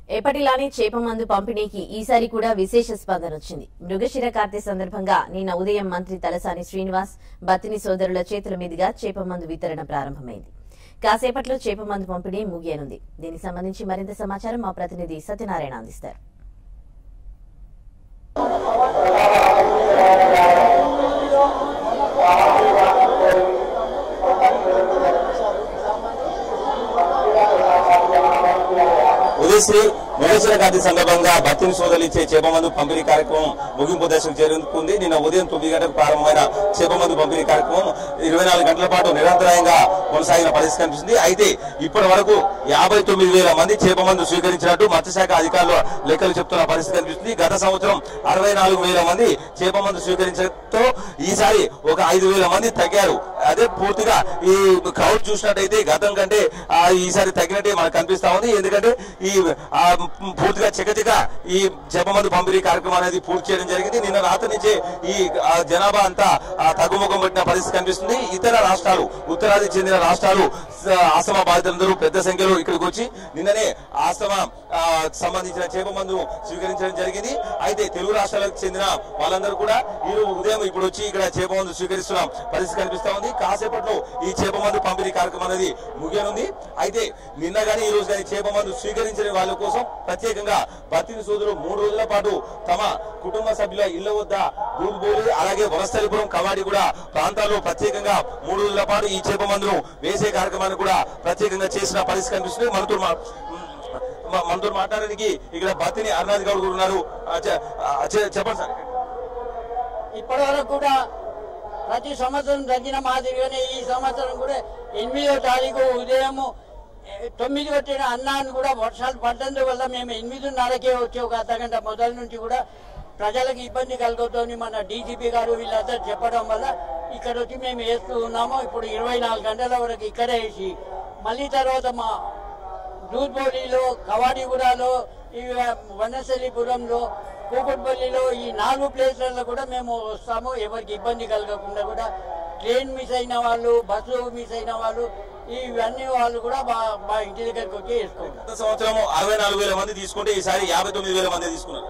ఎప్పటిలానే చేప మందు పంపిణీకి ఈసారి కూడా విశేష స్పందన వచ్చింది మృగశిర కార్తె సందర్భంగా నిన్న ఉదయం మంత్రి తలసాని శ్రీనివాస్ బత్తిని సోదరుల చేతుల మీదుగా చేప మందు వితరణ ప్రారంభమైంది కాసేపట్లో చేప మందు పంపిణీ ముగియనుంది దీనికి సంబంధించి మరింత సమాచారం మా ప్రతినిధి సత్యనారాయణ అందిస్తారు ఉదయశ్రీ మృగశిర కార్తీ సందర్భంగా భక్తిని సోదరులిచ్చే చేపమందు పంపిణీ కార్యక్రమం ముగింపు దశకు చేరుకుంది నిన్న ఉదయం తొమ్మిది గంటలకు ప్రారంభమైన చేపమందు పంపిణీ కార్యక్రమం ఇరవై నాలుగు గంటల పాటు నిరంతరాయంగా కొనసాగిన పరిస్థితి కనిపిస్తుంది అయితే ఇప్పటి వరకు యాభై తొమ్మిది వేల మంది చేపమందు స్వీకరించినట్టు మత్స్యశాఖ అధికారులు లెక్కలు చెప్తున్న పరిస్థితి కనిపిస్తుంది గత సంవత్సరం అరవై నాలుగు వేల మంది చేపమందు స్వీకరించడంతో ఈసారి ఒక ఐదు వేల మంది తగ్గారు అదే పూర్తిగా ఈ క్రౌడ్ చూసినట్టయితే గతం కంటే ఆ, ఈసారి తగ్గినట్టే మనకు కనిపిస్తా ఉంది ఎందుకంటే ఈ ఆ, పూర్తిగా చికచిక ఈ జపమందు పంపిణీ కార్యక్రమం అనేది పూర్తి చేయడం జరిగింది నిన్న రాత్రి నుంచే ఈ ఆ, జనాభా అంతా ఆ, తగ్గుముఖం పట్టిన పరిస్థితి కనిపిస్తుంది ఇతర రాష్ట్రాలు ఉత్తరాది చెందిన రాష్ట్రాలు స- ఆస్తమా బాధితులందరూ పెద్ద సంఖ్యలో ఇక్కడికి వచ్చి నిన్ననే ఆస్తమా ఆ, సంబంధించిన చేప మందు స్వీకరించడం జరిగింది అయితే తెలుగు రాష్ట్రాలకు చెందిన వాళ్ళందరూ కూడా ఈ రోజు ఉదయం ఇప్పుడు వచ్చి ఇక్కడ చేప మందు స్వీకరిస్తున్న పరిస్థితి కనిపిస్తా ఉంది కాసేపట్లో ఈ చేప మందు పంపిణీ కార్యక్రమం అనేది ముగియనుంది అయితే నిన్న గానీ ఈ రోజు కానీ చేప మందు స్వీకరించిన వాళ్ళ కోసం ప్రత్యేకంగా బతిని సోదరులు మూడు రోజుల పాటు తమ కుటుంబ సభ్యుల ఇళ్ల వద్ద దూదుబోలి అలాగే వనస్థలిపురం కవాడి కూడా ప్రాంతాల్లో ప్రత్యేకంగా మూడు రోజుల పాటు ఈ చేప మందును వేసే కార్యక్రమాన్ని కూడా ప్రత్యేకంగా చేసిన పరిస్థితి కనిపిస్తుంది మనతో మా- మ- మనతో మాట్లాడడానికి ఇక్కడ బతిని అరుణాథ్ గౌడ్ గారు ఉన్నారు ఆ, చె- ఆ, చె- చెప్పండి సార్ ఇప్పటి వరకు కూడా ప్రతి సంవత్సరం తగ్గిన మాదిరిగానే ఈ సంవత్సరం కూడా ఎనిమిదో తారీఖు ఉదయం తొమ్మిది వచ్చిన అన్నాన్ని కూడా వర్షాలు పడ్డందు వల్ల మేము ఎనిమిదిన్నరకే వచ్చి ఒక అర్ధగంట మొదల నుంచి కూడా ప్రజలకు ఇబ్బంది కలుగుతోంది మన డీజీపీ గారు వీళ్ళందరూ చెప్పడం వల్ల ఇక్కడ వచ్చి మేము వేస్తూ ఉన్నాము ఇప్పుడు ఇరవై నాలుగు గంటల వరకు ఇక్కడే వేసి మళ్ళీ తర్వాత మా దూద్బోలిలో కవాడిగూడలో ఈ వనశలిపురంలో కూకట్పల్లిలో ఈ నాలుగు ప్లేస్లలో కూడా మేము వస్తాము ఎవరికి ఇబ్బంది కలగకుండా కూడా ట్రైన్ మిస్ అయిన వాళ్ళు బస్సు మిస్ అయిన వాళ్ళు ఇవన్నీ వాళ్ళు కూడా మా మా ఇంటి దగ్గరికి వచ్చి వేసుకుంటారు గత సంవత్సరం అరవై నాలుగు వేల మంది తీసుకుంటే ఈసారి యాభై తొమ్మిది వేల మంది తీసుకున్నారు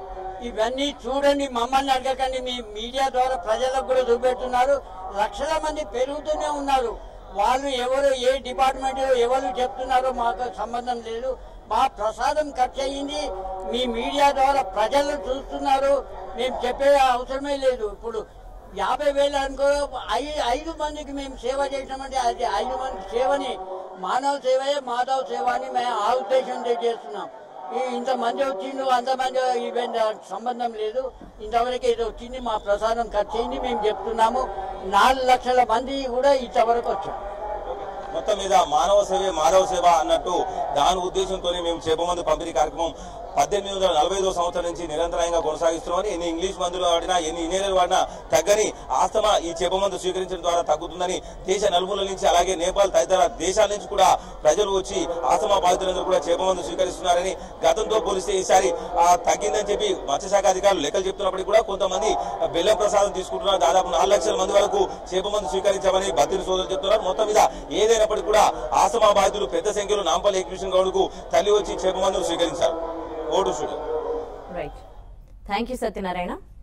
ఇవన్నీ చూడండి మమ్మల్ని అడగకండి మీ మీడియా ద్వారా ప్రజలకు కూడా చూపెడుతున్నారు లక్షల మంది పెరుగుతూనే ఉన్నారు వాళ్ళు ఎవరు ఏ డిపార్ట్మెంట్ ఎవరు చెప్తున్నారో మాకు సంబంధం లేదు మా ప్రసాదం ఖర్చు అయ్యింది మీ మీడియా ద్వారా ప్రజలు చూస్తున్నారు మేము చెప్పే అవసరమే లేదు ఇప్పుడు యాభై వేలు అనుకో ఐదు ఐదు మందికి మేము సేవ చేసినామంటే అది ఐదు మంది సేవని మానవ సేవయే మాధవ సేవ అని మేము ఆ ఉద్దేశంతో చేస్తున్నాం ఈ ఇంతమంది వచ్చిండు అంతమంది ఈవెంట్ సంబంధం లేదు ఇంతవరకు ఇది వచ్చింది మా ప్రసాదం ఖర్చు అయింది మేము చెప్తున్నాము నాలుగు లక్షల మంది కూడా ఇంతవరకు వచ్చారు మొత్తం మీద మానవ సేవే మాధవ సేవ అన్నట్టు దాని ఉద్దేశంతోనే మేము చేపమందు పంపిణీ కార్యక్రమం పద్దెనిమిది వందల నలభై ఐదో సంవత్సరం నుంచి నిరంతరాయంగా కొనసాగిస్తున్నామని ఎన్ని ఇంగ్లీష్ మందులు వాడినా ఎన్ని ఇనేలు వాడినా తగ్గని ఆస్తమా ఈ చేపమందు స్వీకరించడం ద్వారా తగ్గుతుందని దేశ నలుమూల నుంచి అలాగే నేపాల్ తదితర దేశాల నుంచి కూడా ప్రజలు వచ్చి ఆస్తమా బాధితులందరూ కూడా చేపమందు స్వీకరిస్తున్నారని గతంతో పోలిస్తే ఈసారి ఆ, తగ్గిందని చెప్పి మత్స్యశాఖ అధికారులు లెక్కలు చెప్తున్నప్పటికీ కూడా కొంతమంది బెల్లం ప్రసాదం తీసుకుంటున్నారు దాదాపు నాలుగు లక్షల మంది వరకు చేపమందు స్వీకరించామని బత్తిని సోదరులు చెప్తున్నారు మొత్తం మీద ఏదైనప్పటికీ కూడా ఆస్తమా బాధితులు పెద్ద సంఖ్యలో నాంపల్లి ఎగ్జిబిషన్ గౌడ్కు తల్లి వచ్చి చేపమందును స్వీకరించారు ఓటు studio right thank you Satyanarayana